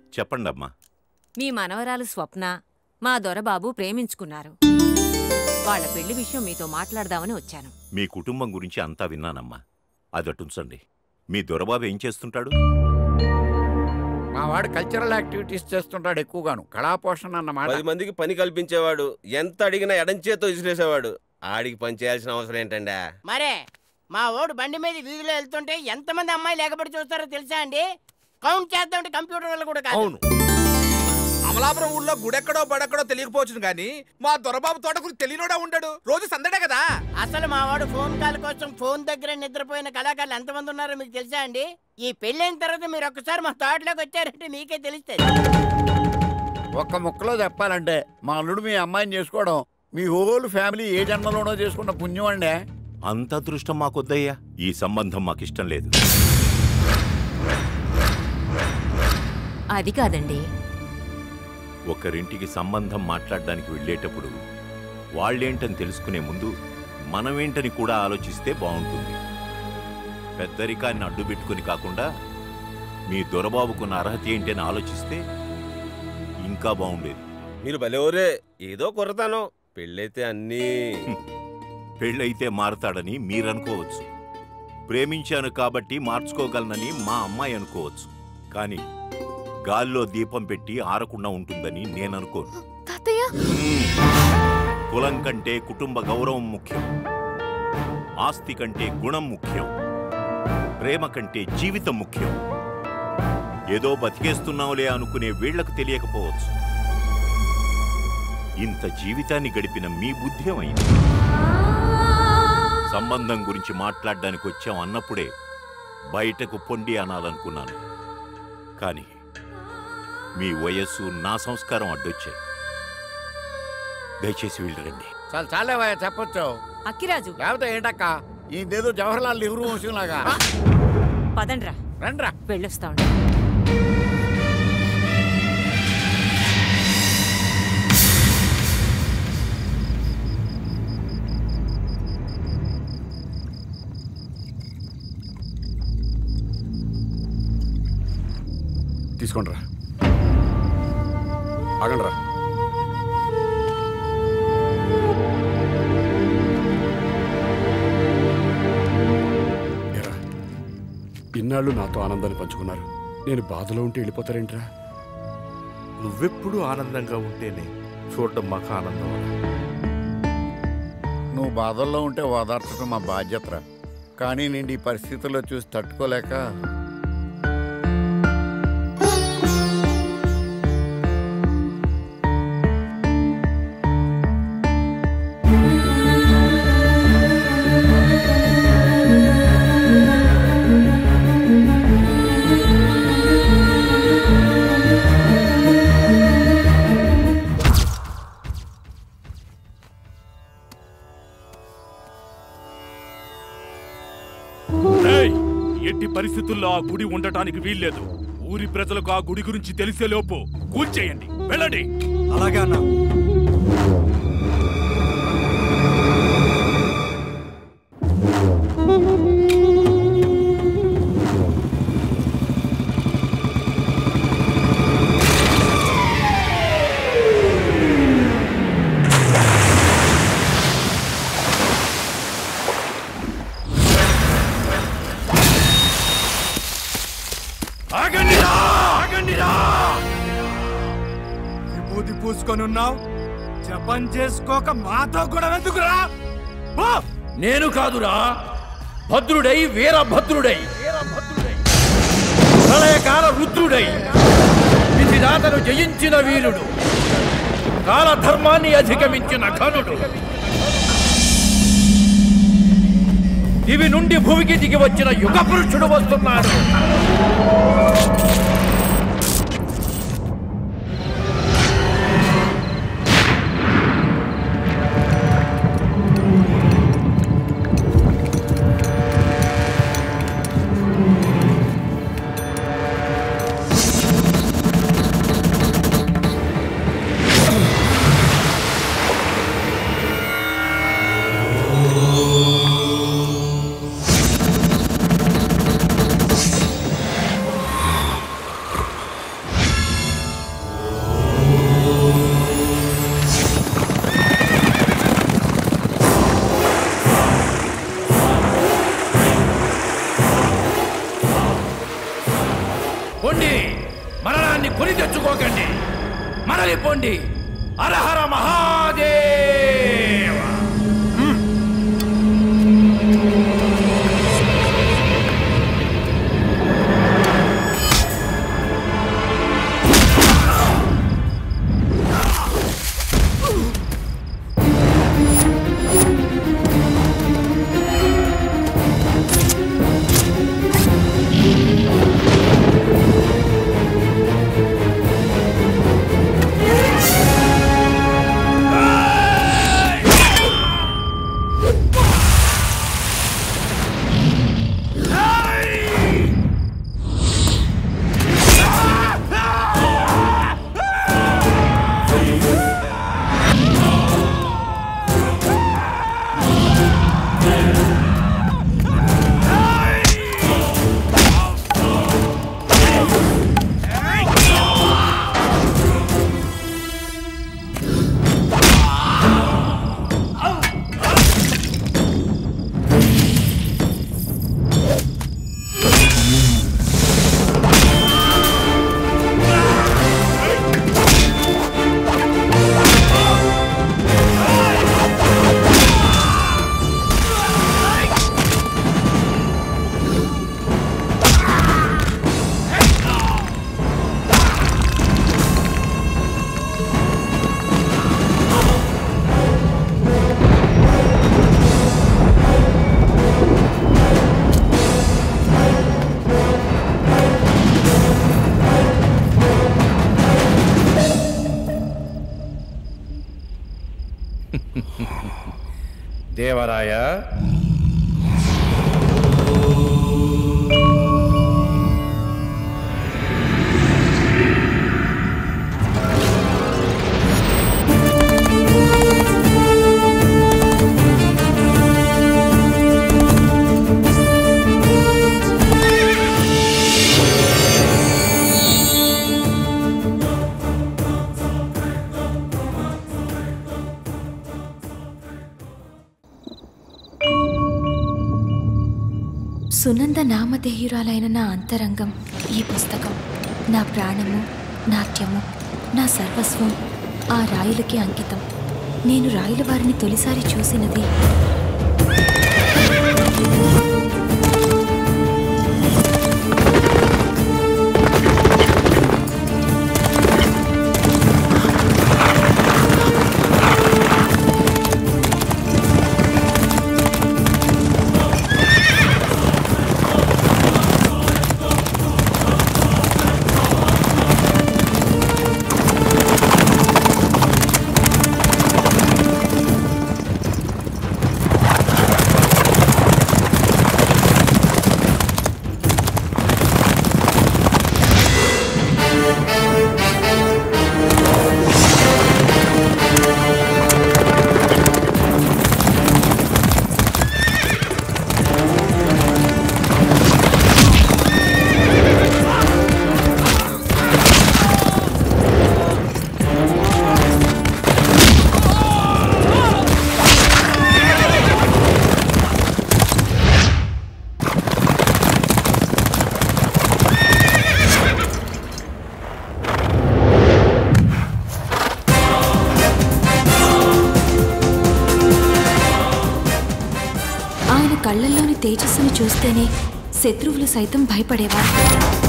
చెప్పండమ్మా మీ మనవరాలు స్వప్న మా దొరబాబు ప్రేమించుకున్నారు వాళ్ళ పెళ్లి విషయం మీతో మాట్లాడదామని వచ్చాను మీ కుటుంబం గురించి అంతా విన్నానమ్మా అదటుంచండి మీ దొరబాబు ఏం చేస్తుంటాడు మా వాడు కల్చరల్ యాక్టివిటీస్ చేస్తుంటాడు ఎక్కువగాను కళాపోషణ అన్నమాట పది మందికి పని కల్పించేవాడు ఎంత అడిగినా ఎడంచేతో విసిరేసేవాడు ఆడికి పని చేయాల్సిన అవసరం ఏంటండా మరే మా ఓడు బండి మీద వీధిలో వెళ్తుంటే ఎంతమంది అమ్మాయిలు ఎగబడి చూస్తారో తెలుసా అండి కౌంట్ చేద్దామంటే కంప్యూటర్ వల్ల కూడా కాదు అవును అమలాపురం ఊళ్ళో గుడెక్కడో బడెక్కడో తెలియకపోవచ్చు కానీ మా దొరబాబు తోట గురించి తెలియనోడా ఉంటాడు రోజు సందడే కదా అసలు మా వాడు ఫోన్ కాల్ కోసం ఫోన్ దగ్గర నిద్రపోయిన కళాకారులు ఎంతమంది ఉన్నారో మీకు తెలుసా అండి ఈ పెళ్ళైన తర్వాత మీరు ఒక్కసారి మా తోటలోకి వచ్చారంటే మీకే తెలుస్తుంది ఒక్క ముక్కలో చెప్పాలంటే మా అల్లుడు మీ అమ్మాయిని చేసుకోవడం మీ హోల్ ఫ్యామిలీ ఏ జన్మలోనో చేసుకున్న పుణ్యం అండి అంత అదృష్టం మాకొద్దయ్యా ఈ సంబంధం మాకిష్టం లేదు అది కాదండి ఒకరింటికి సంబంధం మాట్లాడడానికి వెళ్ళేటప్పుడు వాళ్ళేంటని తెలుసుకునే ముందు మనమేంటని కూడా ఆలోచిస్తే బాగుంటుంది పెద్దరికాన్ని అడ్డుపెట్టుకుని కాకుండా మీ దొరబాబుకున్న అర్హత ఏంటి అని ఆలోచిస్తే ఇంకా బాగుండేది మీరు భలేవరే ఏదో కొరతాను పెళ్ళైతే అన్నీ పెళ్ళైతే మారతాడని మీరనుకోవచ్చు ప్రేమించాను కాబట్టి మార్చుకోగలనని మా అమ్మాయి అనుకోవచ్చు కానీ గాల్లో దీపం పెట్టి ఆరకుండా ఉంటుందని నేననుకోను తాతయ్య కులం కంటే కుటుంబ గౌరవం ముఖ్యం ఆస్తి కంటే గుణం ముఖ్యం ప్రేమ కంటే జీవితం ముఖ్యం ఏదో బతికేస్తున్నావులే అనుకునే వీళ్లకు తెలియకపోవచ్చు ఇంత జీవితాన్ని గడిపిన మీ బుద్ధి ఏమైంది సంబంధం గురించి మాట్లాడడానికి వచ్చాం అన్నప్పుడే బయటకు పొండి అనాలనుకున్నాను కానీ మీ వయస్సు నా సంస్కారం అడ్డొచ్చాయి దయచేసి వెళ్ళరండి చాలా చాలేవయ్యా చెప్పొచ్చు అక్కిరాజు లేకపోతే ఏంటక్క ఇదేదో జవహర్లాల్ నెహ్రూ వంశం లాగా పదండ్రా రండ్రా వెళ్ళొస్తా ఉండు తీసుకోండి రా ఆగండి రా ఏరా, ఇన్నాళ్ళు నాతో ఆనందాన్ని పంచుకున్నారు నేను బాధలో ఉంటే వెళ్ళిపోతారేంట్రా నువ్వెప్పుడు ఆనందంగా ఉంటేనే చూడడం మాకు ఆనందం నువ్వు బాధల్లో ఉంటే ఓదార్చడం మా బాధ్యతరా కానీ నేను ఈ పరిస్థితుల్లో చూసి తట్టుకోలేక ఏయ్! ఎట్టి పరిస్థితుల్లో ఆ గుడి ఉండటానికి వీల్లేదు ఊరి ప్రజలకు ఆ గుడి గురించి తెలిసే లోపు కూల్చేయండి వెళ్ళండి అలాగే అన్నా ఆగండిరా ఆగండిరా విభూతి పూసుకొని ఉన్నావు జపం చేసుకోక మాతో కూడా ఎందుకురా పో! నేను కాదురా భద్రుడై వీరభద్రుడై ప్రళయకాల రుద్రుడై విధిదాతను జయించిన వీరుడు కాలధర్మాన్ని అధిగమించిన ఘనుడు దివి నుండి భూమికి దిగి వచ్చిన యుగ పురుషుడు వస్తున్నాడు పారిపోండి హరహర మహాదేవ దేవరాయ సునంద నామధేయురాలైన నా అంతరంగం ఈ పుస్తకం నా ప్రాణము నాట్యము నా సర్వస్వం ఆ రాయులకి అంకితం నేను రాయుల వారిని తొలిసారి చూసినది ఆయన కళ్ళల్లోని తేజస్సును చూస్తేనే శత్రువులు సైతం భయపడేవారు